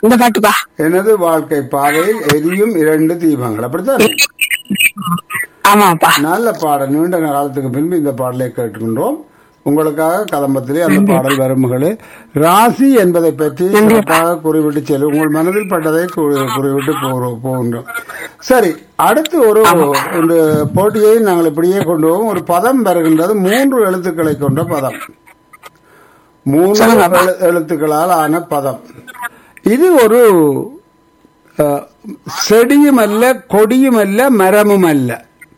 இந்த பாட்டுப்பா எனது வாழ்க்கை பாதையில் எரியும் இரண்டு தீபங்கள் அப்படித்தான் ஆமாப்பா நல்ல பாடல் நீண்ட காலத்துக்கு பின்பு இந்த பாடலை கேட்டுக்கின்றோம் உங்களுக்காக கதம்பத்திலே அந்த பாடல் வருமுகளே ராசி என்பதை பற்றி சிறப்பாக குறிவிட்டு செல்லும் உங்கள் மனதில் பட்டதை குறி- குறிவிட்டு போகிறோம் போகின்றோம் சரி அடுத்து ஒரு இந்த போட்டியை நாங்கள் இப்படியே கொண்டு போவோம் ஒரு பதம் வருகின்றது மூன்று எழுத்துக்களை கொண்ட பதம் மூன்று எழு- எழுத்துக்களால் ஆன பதம் இது ஒரு அஹ், செடியும் அல்ல கொடியும் அல்ல மரமும் அல்ல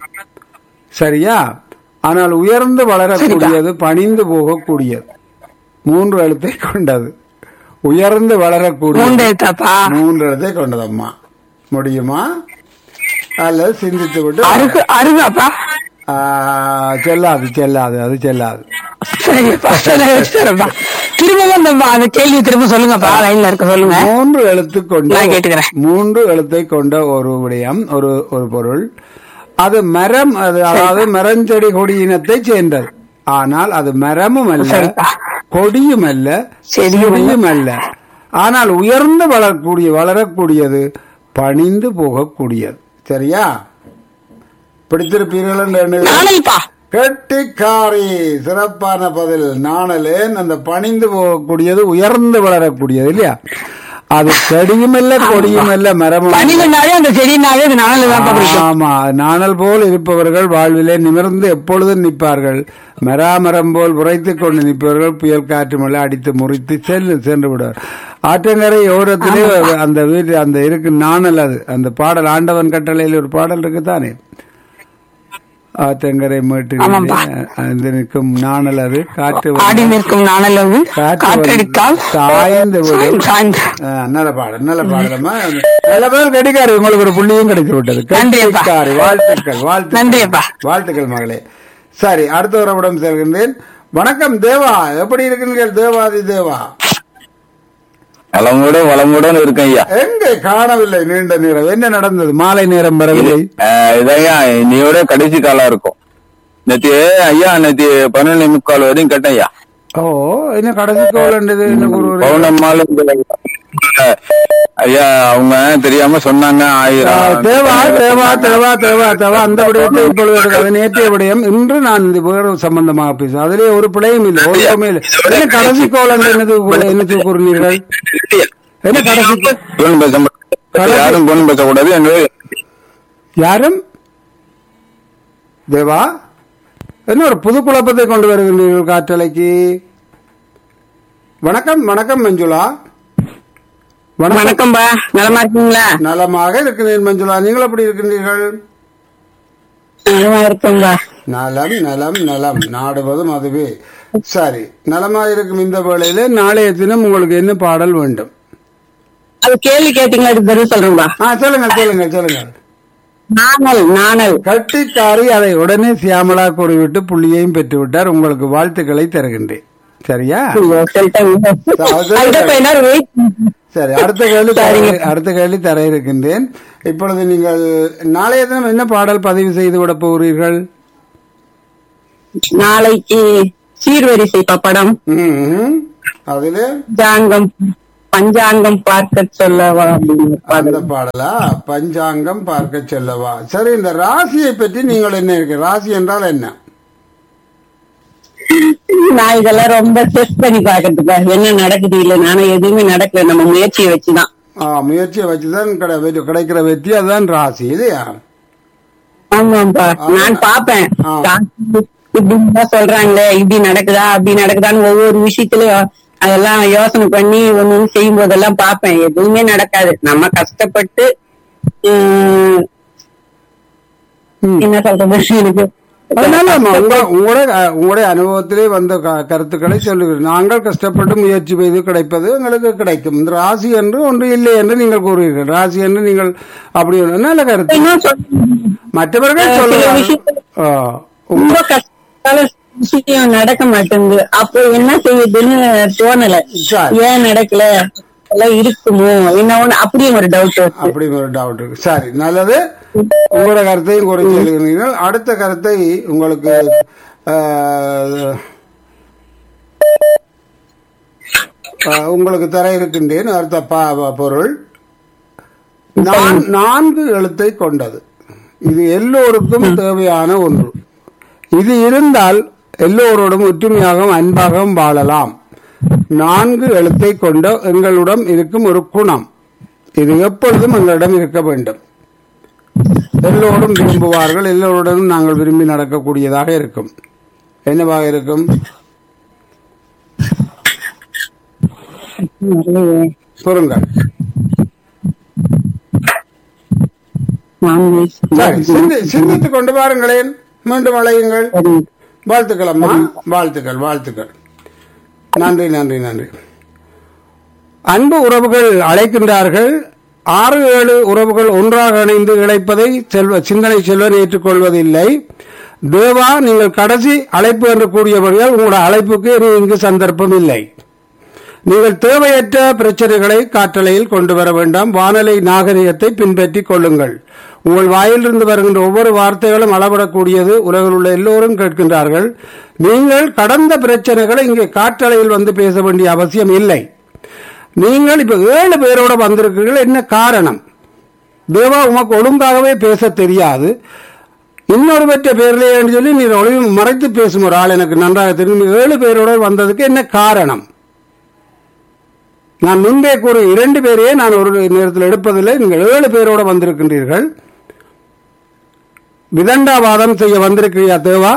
சரியா ஆனால் உயர்ந்து வளரக்கூடியது பணிந்து போகக்கூடியது மூன்று எழுத்தை கொண்டது உயர்ந்து மூன்று வளரக்கூடிய எழுத்தாப்பா மூன்று எழுத்தை கொண்டதம்மா முடியுமா அல்லது சிந்தித்து விட்டு அருகு அருகாப்பா ஆ, செல்லாது செல்லாது அது செல்லாது சரிப்பா சரி வச்சுறப்பா திரும்பவும் இந்த அந்த கேள்வி திரும்ப சொல்லுங்கப்பா லைன்ல இருக்க சொல்லுங்க மூன்று எழுத்து கொண்ட நான் கேட்டுக்கிறேன். மூன்று எழுத்தை கொண்ட ஒரு விடயம் ஒரு ஒரு பொருள் அது மரம் அது அதாவது மரஞ்செடி கொடி இனத்தை சேர்ந்தது ஆனால் அது மரமும் அல்ல சரிப்பா. கொடியும் அல்ல செடியும் அல்ல. செடியும் அல்ல ஆனால் உயர்ந்து வளரக்கூடிய வளரக்கூடியது பணிந்து போகக்கூடியது சரியா பிடித்திருப்பீர்கள் என்று எண்ணுகிறேன். நாளைப்பா கெட்டிக்காரி சிறப்பான பதில் நாணலேன் அந்த பணிந்து போகக்கூடியது உயர்ந்து வளரக்கூடியது இல்லையா அது செடியும் இல்ல கொடியும் இல்ல மரமும் இல்ல. பனிரெண்டாவே அந்த செடினாவே அது நாளில் தான் பிடிக்கும் ஆமா நாணல் போல் இருப்பவர்கள் வாழ்விலே நிமிர்ந்து எப்பொழுதும் நிற்பார்கள் மராமரம் போல் உரைத்துக் கொண்டு நிற்பவர்கள் புயல் காற்று மழை அடித்து முறித்து செல்லு சென்று விடுவார் ஆற்றங்கரை ஓரத்திலே அந்த வீட்டு அந்த இருக்கு நாணல் அது அந்த பாடல் ஆண்டவன் கட்டளையில் ஒரு பாடல் இருக்குதானே ஆற்றங்கரை மேட்டில் ஆமாப்பா. அந்த நிற்கும் நாணல் அது காற்று ஆடி நிற்கும் நாணலவு காற்று காற்றடித்தால் சாய்ந்து விடும் சாய்ந்து ஆ, நல்ல பாடல் நல்ல பாடலம்மா நல்ல பேர் கிடைக்காரு உங்களுக்கு ஒரு புள்ளியும் கிடைத்து விட்டது நன்றி அப்பா. கெட்டிக்காரி, வாழ்த்துக்கள் வாழ்த்துக்கள் நன்றி அப்பா. வாழ்த்துக்கள் மகளே சரி அடுத்த உறவிடம் செல்கின்றேன் வணக்கம் தேவா எப்படி இருக்கீர்கள் தேவாதி தேவா வளமுடன் வளமுடன் இருக்கேன் ஐயா எங்கே காணவில்லை நீண்ட நேரம் என்ன நடந்தது மாலை நேரம் வரவில்லை ஆஹ் இதையா இன்னையோட கடைசி காலம் இருக்கும் நேத்து ஐயா நேத்து பன்னெண்டு முக்கால் வரையும் கேட்டேன் ஐயா ஓ என்ன கடைசி கோலண்டது என்ன குரு பௌர்ணமால ஐயா அவங்க தெரியாம சொன்னாங்க ஆயிரம் தேவா தேவா தேவா தேவா தேவா அந்த விடயத்தை இப்பொழுது எடுக்காது. நேற்றைய விடயம் இன்று நான் இந்த வேறு சம்பந்தமாக பேசுவேன் அதிலே ஒரு பிழையும் இல்லை ஒன்றுமே இல்லை என்ன கடைசி கோலம் என்னது என்ன கூறினீர்கள் என்ன கடைசி கோ- பொண்ணு பேச மாட்டாங்க. யாரும் பொண்ணு பேசக்கூடாது எங்க யாரும் தேவா என்ன ஒரு புது குழப்பத்தை கொண்டு வருகின்றீர்கள் காற்றலைக்கு வணக்கம் வணக்கம் மஞ்சுளா வணக்கம் வணக்கம்பா நலமா இருக்கீங்களா நலமாக இருக்கிறேன் மஞ்சுளா நீங்கள் எப்படி இருக்கின்றீர்கள் நலமா இருக்கோம்பா நலம் நலம் நலம் நாடுவதும் அதுவே சரி நலமா இருக்கும் இந்த வேளையில நாளைய தினம் உங்களுக்கு என்ன பாடல் வேண்டும் அது கேள்வி கேட்டீங்களா அதுக்கு பதில் சொல்றேன்பா ஆ சொல்லுங்க சொல்லுங்க சொல்லுங்க நாணல் நாணல் கட்டிக்காரி அதை உடனே சியாமலா கூறிவிட்டு புள்ளியையும் பெற்று விட்டார் உங்களுக்கு வாழ்த்துக்களை தருகின்றேன் சரியா ஐயோ, சொல்லிட்டாங்க. அதுதான் இப்ப எல்லாரும் wait சரி அடுத்த கேள்வி தர- அடுத்த கேள்வி தர இருக்கின்றேன் இப்பொழுது நீங்கள் நாளைய தினம் என்ன பாடல் பதிவு செய்து விட போகிறீர்கள் நாளைக்கு சீர்வரிசை பப்படம் ம்ஹும். அதிலே பஞ்சாங்கம் பஞ்சாங்கம் பார்க்க சொல்லவா அப்படின்னு அந்த பாடலா பஞ்சாங்கம் பார்க்க செல்லவா சரி இந்த ராசியை பற்றி நீங்கள் என்ன இருக்கு ராசி என்றால் என்ன நான் இதெல்லாம் ரொம்ப செஸ் பண்ணி பாக்கிறதுக்கா என்ன நடக்குது இல்ல நானும் எதுவுமே நடக்கல நம்ம முயற்சியை வச்சுதான் ஆ, முயற்சியை வச்சுதான் கிடை- வெற்றி- கிடைக்கிற வெற்றி அதுதான் ராசி இல்லையா ஆமாப்பா நான் பாப்பேன் ஆ. இப்படின்னு தான் சொல்றாங்களே இப்படி நடக்குதா அப்படி நடக்குதான்னு ஒவ்வொரு விஷயத்திலயும் அதெல்லாம் யோசனை பண்ணி ஒண்ணு ஒண்ணு செய்யும் போதெல்லாம் பாப்பேன் எதுவுமே நடக்காது நம்ம கஷ்டப்பட்டு உம், ம். என்ன சொல்றது எனக்கு அதனால அம்மா, உங்க- உங்களுடைய அஹ், உங்களுடைய அனுபவத்திலே வந்த க- கருத்துக்களை சொல்லுகிறேன் நாங்கள் கஷ்டப்பட்டு முயற்சி செய்து கிடைப்பது எங்களுக்கு கிடைக்கும் இந்த ராசி என்று ஒன்று இல்லை என்று நீங்கள் கூறுவீர்கள் ராசி என்று நீங்கள் அப்படி ஒரு நல்ல கருத்து என்ன சொல்றது? மற்றவர்கள் சில சொல்லுவார்கள் விஷயத்துல ஆ, ரொம்ப கஷ்டத்தால விஷயம் நடக்க மாட்டேங்குது அப்போ என்ன செய்யுதுன்னு தோணல சரி. ஏன் நடக்கல எல்லாம் இருக்குமோ என்ன ஒண்ணு அப்படியே ஒரு டவுட் அப்படி ஒரு டவுட் இருக்கு சரி நல்லது உங்களோட கருத்தையும் குறை சொல்லுகிறீர்கள் அடுத்த கருத்தை உங்களுக்கு அஹ், அஹ், உங்களுக்கு தர இருக்கின்றேன் அர்த்த பா- பொருள் நான் நான்கு எழுத்தை கொண்டது இது எல்லோருக்கும் தேவையான ஒன்று இது இருந்தால் எல்லோரோடும் ஒற்றுமையாகவும் அன்பாகவும் வாழலாம் நான்கு எழுத்தை கொண்ட எங்களிடம் இருக்கும் ஒரு குணம் இது எப்பொழுதும் எங்களிடம் இருக்க வேண்டும் எல்லோரும் விரும்புவார்கள் எல்லோருடனும் நாங்கள் விரும்பி நடக்கக்கூடியதாக இருக்கும் என்னவாக இருக்கும் இல்லையே. சொல்லுங்கள் நான்கு. சரி சிந்தி- சிந்தித்துக் கொண்டு வாருங்களேன் மீண்டும் அழையுங்கள் சரி. வாழ்த்துக்கள் அம்மா வாழ்த்துக்கள் வாழ்த்துக்கள் நன்றி நன்றி நன்றி அன்பு உறவுகள் அழைக்கின்றார்கள் ஆறு ஏழு உறவுகள் ஒன்றாக இணைந்து இழைப்பதை செல்வ சிந்தனை செல்வன் ஏற்றுக்கொள்வதில்லை தேவா நீங்கள் கடைசி அழைப்பு என்று கூறியபடியால் உங்களோட அழைப்புக்கு இனி இங்கு சந்தர்ப்பம் இல்லை நீங்கள் தேவையற்ற பிரச்சனைகளை காற்றலையில் கொண்டு வர வேண்டாம் வானொலி நாகரிகத்தை பின்பற்றிக் கொள்ளுங்கள் உங்கள் வாயிலிருந்து வருகின்ற ஒவ்வொரு வார்த்தைகளும் அளவிடக்கூடியது உலகில் உள்ள எல்லோரும் கேட்கின்றார்கள் நீங்கள் கடந்த பிரச்சனைகளை இங்கே காற்றலையில் வந்து பேச வேண்டிய அவசியம் இல்லை நீங்கள் இப்ப ஏழு பேரோட வந்திருக்கிறீர்கள் என்ன காரணம் தேவா உமக்கு ஒழுங்காகவே பேச தெரியாது இன்னொரு பெற்ற பேர்லயே சொல்லி நீ ஒளிவு மறைத்து பேசும் ஒரு ஆள் எனக்கு நன்றாக தெரியும் ஏழு பேரோட வந்ததுக்கு என்ன காரணம் நான் முன்பே கூற இரண்டு பேரையே நான் ஒரு நேரத்தில் எடுப்பதில்லை நீங்கள் ஏழு பேரோட வந்திருக்கின்றீர்கள் விதண்டாவாதம் செய்ய வந்திருக்கிறியா தேவா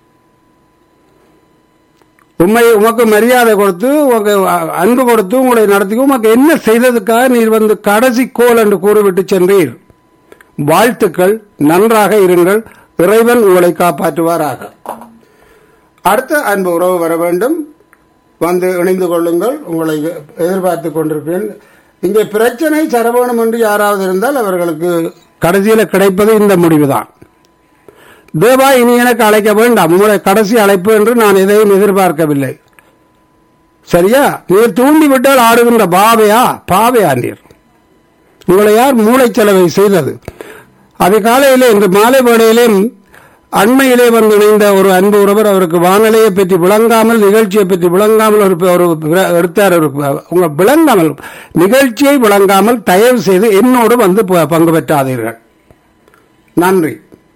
உண்மை உமக்கு மரியாதை கொடுத்து உமக்கு அன்பு கொடுத்து உங்களை நடத்தி உமக்கு என்ன செய்ததுக்காக நீர் வந்து கடைசி கோல் என்று கூறிவிட்டு சென்றீர் வாழ்த்துக்கள் நன்றாக இருங்கள் இறைவன் உங்களை காப்பாற்றுவாராக அடுத்த அன்பு உறவு வர வேண்டும் வந்து இணைந்து கொள்ளுங்கள் உங்களை எதிர்பார்த்து கொண்டிருக்கிறேன் இங்கே பிரச்சனை சரவணம் என்று யாராவது இருந்தால் அவர்களுக்கு கடைசியில கிடைப்பது இந்த முடிவுதான் தேவா இனி எனக்கு அழைக்க வேண்டாம் உங்களுடைய கடைசி அழைப்பு என்று நான் எதையும் எதிர்பார்க்கவில்லை சரியா நீர் தூண்டி விட்டால் ஆடுகின்ற பாவையா பாவையா நீர் உங்களை யார் மூளைச்சலவை செய்தது அதிகாலையிலே இன்று மாலை வேளையிலே அண்மையிலே வந்து இணைந்த ஒரு அன்பு உறவர் அவருக்கு வானிலையை பற்றி விளங்காமல் நிகழ்ச்சியை பற்றி விளங்காமல் ஒரு ஒரு விர- எடுத்தார் ஒரு உங்க விளங்காமல் நிகழ்ச்சியை விளங்காமல் தயவு செய்து என்னோடு வந்து ப- பங்கு பெற்றாதீர்கள் நன்றி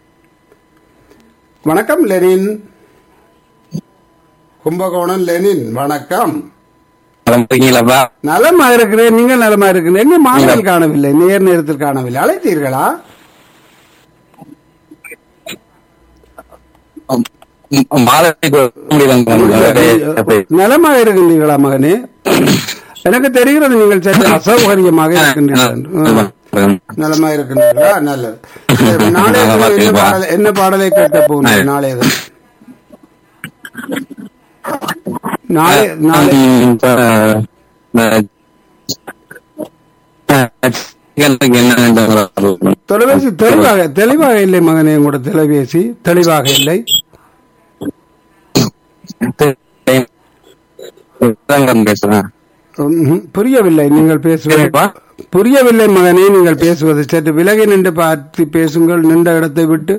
வணக்கம் லெனின் கும்பகோணம் லெனின் வணக்கம் இருக்கீங்களாப்பா நலமா இருக்கிறேன் நீங்கள் நலமா இருக்கிறேன் என்ன மாலையில் காணவில்லை நேர் நேரத்தில் காணவில்லை அழைத்தீர்களா மாலை முடியல நலமாக இருக்கின்றீர்களா மகனே எனக்கு தெரிகிறது நீங்கள் சற்று அசௌகரியமாக இருக்கின்றீர்கள் ம். நலமா இருக்கின்றீர்களா நல்லது சரி, நாளைய தினம் என்ன பாடல் என்ன பாடலை கேட்க போகிறீர்கள் நாளைய தினம்? நாளை நாளை தொலைபேசி தெளிவாக தெளிவாக இல்லை மகனே உங்களோட தொலைபேசி தெளிவாக இல்லை பேசுறேன் ம்ஹும். புரியவில்லை நீங்கள் பேசுவது சரிப்பா. புரியவில்லை மகனே நீங்கள் பேசுவது சற்று விலகி நின்று பார்த்து பேசுங்கள் நின்ற இடத்தை விட்டு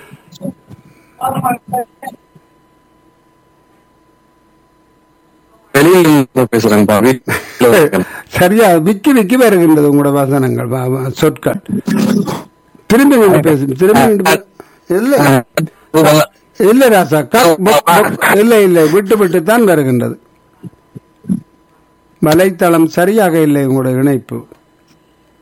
வெளியில் பேசுறேன்ப்பா வீட்டுல இருக்கேன். சரியா விக்கி விக்கி வருகின்றது உங்களோட வசனங்கள் வ- வ- சொற்கள் திரும்பி நின்று பேசு திரும்பி நின்று பே- இல்லை இல்லை ராசா க- ப- ப- இல்லை இல்லை விட்டு விட்டு தான் வருகின்றது வலைத்தளம் சரியாக இல்லை உங்களுடைய இணைப்பு